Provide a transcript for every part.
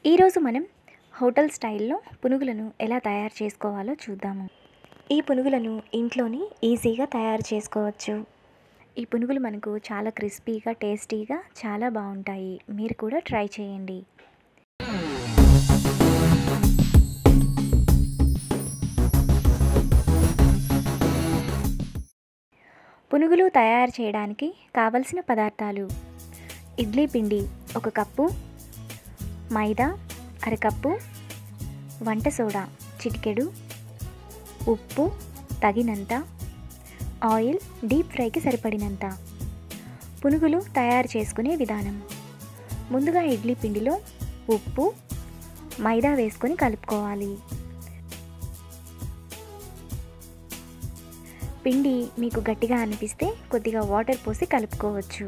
ఈరోజు మనం హోటల్ స్టైల్లో పునుగులను ఎలా తయారు చేసుకోవాలో చూద్దాము ఈ పునుగులను ఇంట్లోనే ఈజీగా తయారు చేసుకోవచ్చు ఈ పునుగులు మనకు చాలా క్రిస్పీగా టేస్టీగా చాలా బాగుంటాయి మీరు కూడా ట్రై చేయండి పునుగులు తయారు చేయడానికి కావలసిన పదార్థాలు ఇడ్లీ పిండి ఒక కప్పు మైదా అరకప్పు వంట సోడా చిటికెడు ఉప్పు తగినంత ఆయిల్ డీప్ ఫ్రైకి సరిపడినంత పునుగులు తయారు చేసుకునే విధానం ముందుగా ఇడ్లీ పిండిలో ఉప్పు మైదా వేసుకొని కలుపుకోవాలి పిండి మీకు గట్టిగా అనిపిస్తే కొద్దిగా వాటర్ పోసి కలుపుకోవచ్చు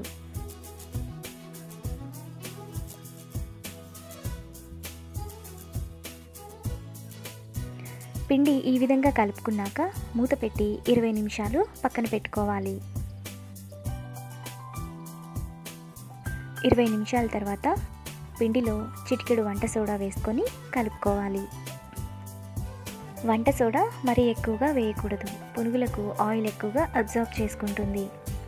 పిండి ఈ విధంగా కలుపుకున్నాక మూత పెట్టి ఇరవై నిమిషాలు పక్కన పెట్టుకోవాలి ఇరవై నిమిషాల తర్వాత పిండిలో చిటికెడు వంట సోడా వేసుకొని కలుపుకోవాలి వంట సోడా మరీ ఎక్కువగా వేయకూడదు పునుగులకు ఆయిల్ ఎక్కువగా అబ్జర్వ్ చేసుకుంటుంది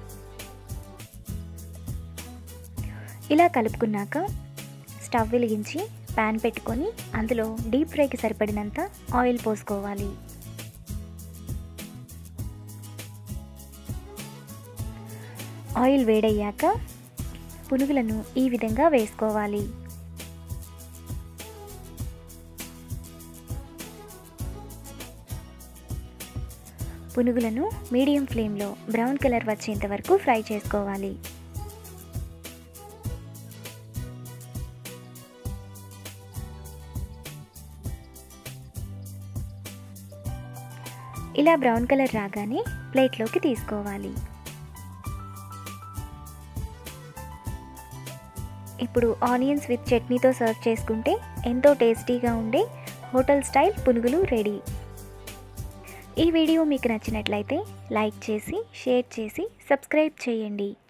ఇలా కలుపుకున్నాక స్టవ్ వెలిగించి ప్యాన్ పెట్టుకొని అందులో డీప్ ఫ్రైకి సరిపడినంత ఆయిల్ పోసుకోవాలి ఆయిల్ వేడయ్యాక పునుగులను ఈ విధంగా వేసుకోవాలి పునుగులను మీడియం ఫ్లేమ్లో బ్రౌన్ కలర్ వచ్చేంత వరకు ఫ్రై చేసుకోవాలి ఇలా బ్రౌన్ కలర్ రాగానే ప్లేట్లోకి తీసుకోవాలి ఇప్పుడు ఆనియన్స్ విత్ చట్నీతో సర్వ్ చేసుకుంటే ఎంతో టేస్టీగా ఉండే హోటల్ స్టైల్ పునుగులు రెడీ ఈ వీడియో మీకు నచ్చినట్లయితే లైక్ చేసి షేర్ చేసి సబ్స్క్రైబ్ చేయండి